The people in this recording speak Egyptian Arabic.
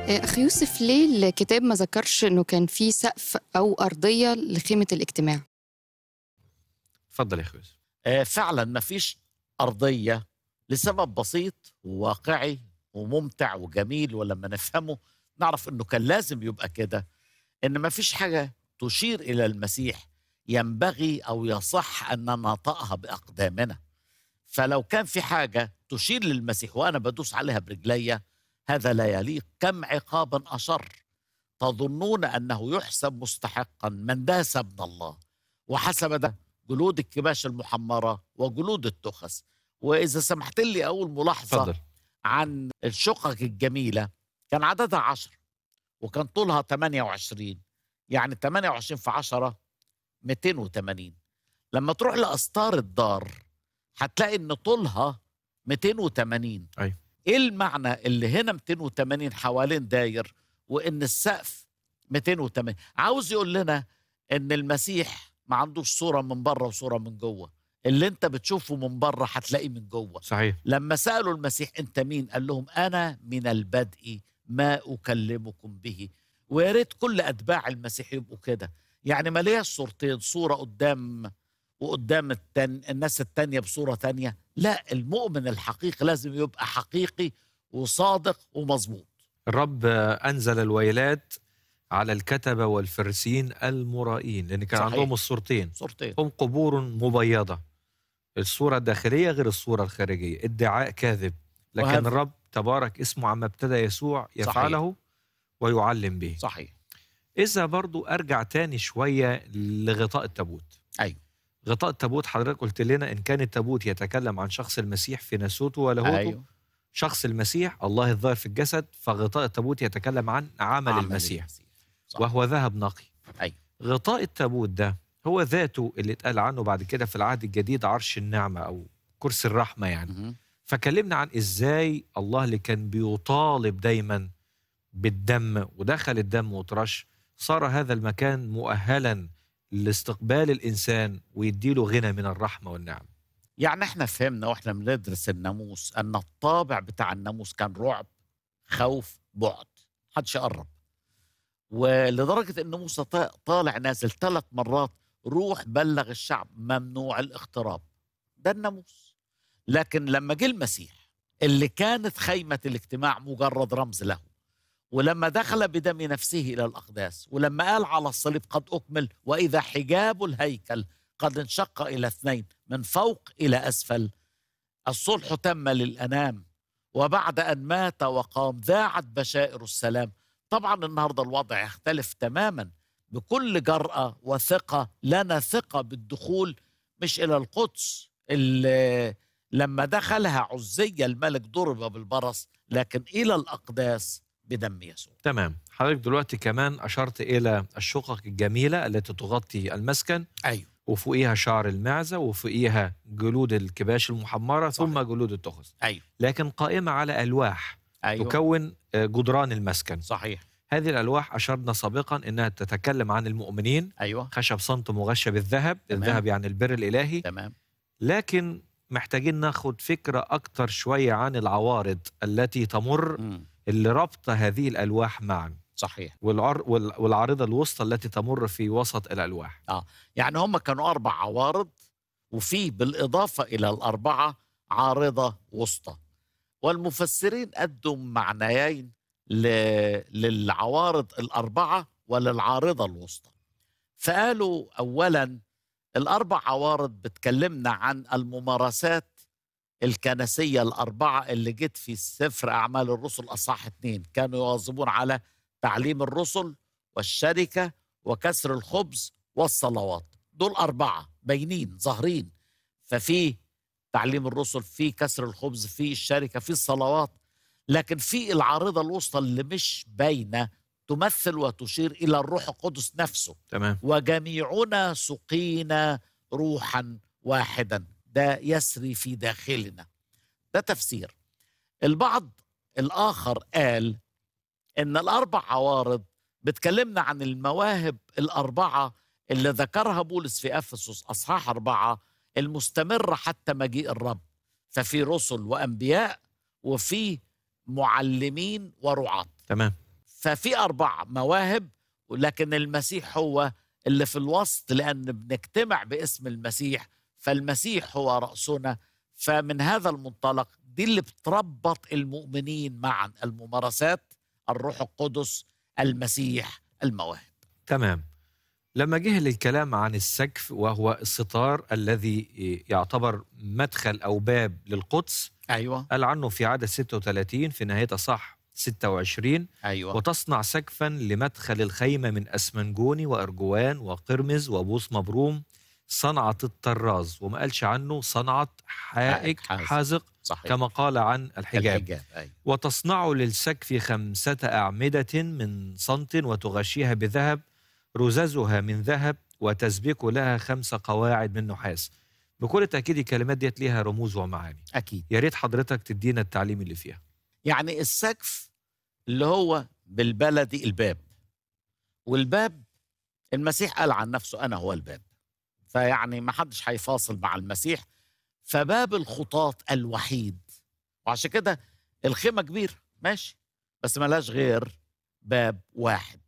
أخي يوسف ليه الكتاب ما ذكرش إنه كان في سقف أو أرضية لخيمة الاجتماع؟ اتفضل يا اخوي يوسف آه، فعلا ما فيش أرضية لسبب بسيط وواقعي وممتع وجميل ولما نفهمه نعرف أنه كان لازم يبقى كده أن ما فيش حاجة تشير إلى المسيح ينبغي أو يصح أن نطأها بأقدامنا فلو كان في حاجة تشير للمسيح وأنا بدوس عليها برجليا هذا لا يليق كم عقابا أشر تظنون أنه يحسب مستحقا من داس ابن الله وحسب ده جلود الكباش المحمرة وجلود التخس وإذا سمحت لي أول ملاحظة اتفضل عن الشقق الجميلة كان عددها عشر وكان طولها 28 يعني 28 في 10 280 لما تروح لأسطار الدار هتلاقي إن طولها 280 أيوة. إيه المعنى اللي هنا 280 حوالين داير وإن السقف 280 عاوز يقول لنا إن المسيح ما عندوش صورة من بره وصورة من جوه اللي انت بتشوفه من بره هتلاقيه من جوه صحيح لما سألوا المسيح أنت مين قال لهم أنا من البدء ما أكلمكم به ويا ريت كل أتباع المسيح يبقوا كده يعني ما ليش صورتين صورة قدام وقدام التن... الناس التانية بصورة تانية لا المؤمن الحقيقي لازم يبقى حقيقي وصادق ومظبوط الرب انزل الويلات على الكتبه والفرسين المرائين لان كان صحيح. عندهم الصورتين صورتين هم قبور مبيضه الصوره الداخليه غير الصوره الخارجيه ادعاء كاذب لكن وهذا- الرب تبارك اسمه عما ابتدى يسوع يفعله ويعلم به صحيح إذا برضو أرجع تاني شوية لغطاء التابوت أيوة. غطاء التابوت حضرتك قلت لنا إن كان التابوت يتكلم عن شخص المسيح في ناسوته ولاهوته أيوة. أيوه شخص المسيح الله الظاهر في الجسد فغطاء التابوت يتكلم عن عمل, عمل المسيح صح. وهو ذهب نقي أيوة. غطاء التابوت ده هو ذاته اللي اتقال عنه بعد كده في العهد الجديد عرش النعمة أو كرسي الرحمة يعني مهم. فكلمنا عن ازاي الله اللي كان بيطالب دايما بالدم ودخل الدم وترش صار هذا المكان مؤهلا لاستقبال الانسان ويديله غنى من الرحمه والنعم يعني احنا فهمنا واحنا بندرس الناموس ان الطابع بتاع الناموس كان رعب خوف بعد محدش يقرب ولدرجه ان موسى طا- طالع نازل ثلاث مرات روح بلغ الشعب ممنوع الاقتراب ده الناموس لكن لما جه المسيح اللي كانت خيمه الاجتماع مجرد رمز له ولما دخل بدم نفسه الى الاقداس ولما قال على الصليب قد اكمل واذا حجاب الهيكل قد انشق الى اثنين من فوق الى اسفل الصلح تم للانام وبعد ان مات وقام ذاعت بشائر السلام طبعا النهارده الوضع يختلف تماما بكل جرأة وثقة لنا ثقة بالدخول مش إلى القدس اللي لما دخلها عزية الملك ضرب بالبرص لكن إلى الأقداس بدم يسوع تمام حضرتك دلوقتي كمان اشرت الى الشقق الجميله التي تغطي المسكن أيوه وفوقيها شعر المعزه وفوقيها جلود الكباش المحمره صحيح. ثم جلود التخس أيوه لكن قائمه على الواح أيوه تكون آه، جدران المسكن صحيح هذه الألواح أشرنا سابقا أنها تتكلم عن المؤمنين أيوه خشب صنط مغشى بالذهب تمام. الذهب يعني البر الإلهي تمام لكن محتاجين ناخد فكرة أكتر شوية عن العوارض التي تمر مم. اللي ربط هذه الألواح معا صحيح والعر وال- والعارضة الوسطى التي تمر في وسط الألواح يعني هم كانوا أربع عوارض وفي بالإضافة إلى الأربعة عارضة وسطى والمفسرين أدوا معنيين ل... للعوارض الأربعة وللعارضة الوسطى فقالوا أولا الأربع عوارض بتكلمنا عن الممارسات الكنسية الأربعة اللي جت في سفر أعمال الرسل أصحاح اتنين كانوا يواظبون على تعليم الرسل والشركة وكسر الخبز والصلوات دول أربعة باينين ظاهرين ففي تعليم الرسل في كسر الخبز في الشركة في الصلوات لكن في العارضة الوسطى اللي مش باينة تمثل وتشير إلى الروح القدس نفسه تمام وجميعنا سقينا روحا واحدا ده يسري في داخلنا ده تفسير البعض الآخر قال إن الأربع عوارض بتكلمنا عن المواهب الأربعة اللي ذكرها بولس في أفسس أصحاح أربعة المستمرة حتى مجيء الرب ففي رسل وأنبياء وفي معلمين ورعاة تمام ففي اربع مواهب ولكن المسيح هو اللي في الوسط لان بنجتمع باسم المسيح فالمسيح هو راسنا فمن هذا المنطلق دي اللي بتربط المؤمنين معا الممارسات الروح القدس المسيح المواهب تمام لما جه للكلام عن السقف وهو الستار الذي يعتبر مدخل أو باب للقدس ايوه قال عنه في عدد 36 في نهاية صح 26 ايوه وتصنع سقفا لمدخل الخيمة من أسمنجوني وأرجوان وقرمز وبوص مبروم صنعة الطراز وما قالش عنه صنعة حائك حائك حازق. حازق صحيح كما قال عن الحجاب الحجاب ايوه وتصنع للسقف خمسة أعمدة من صنط وتغشيها بذهب رززها من ذهب وتسبك لها خمس قواعد من نحاس بكل تأكيد الكلمات ديت ليها رموز ومعاني اكيد يا ريت حضرتك تدينا التعليم اللي فيها يعني السقف اللي هو بالبلدي الباب والباب المسيح قال عن نفسه انا هو الباب فيعني ما حدش هيفاصل مع المسيح فباب الخطاة الوحيد وعشان كده الخيمة كبيرة ماشي بس ملاش غير باب واحد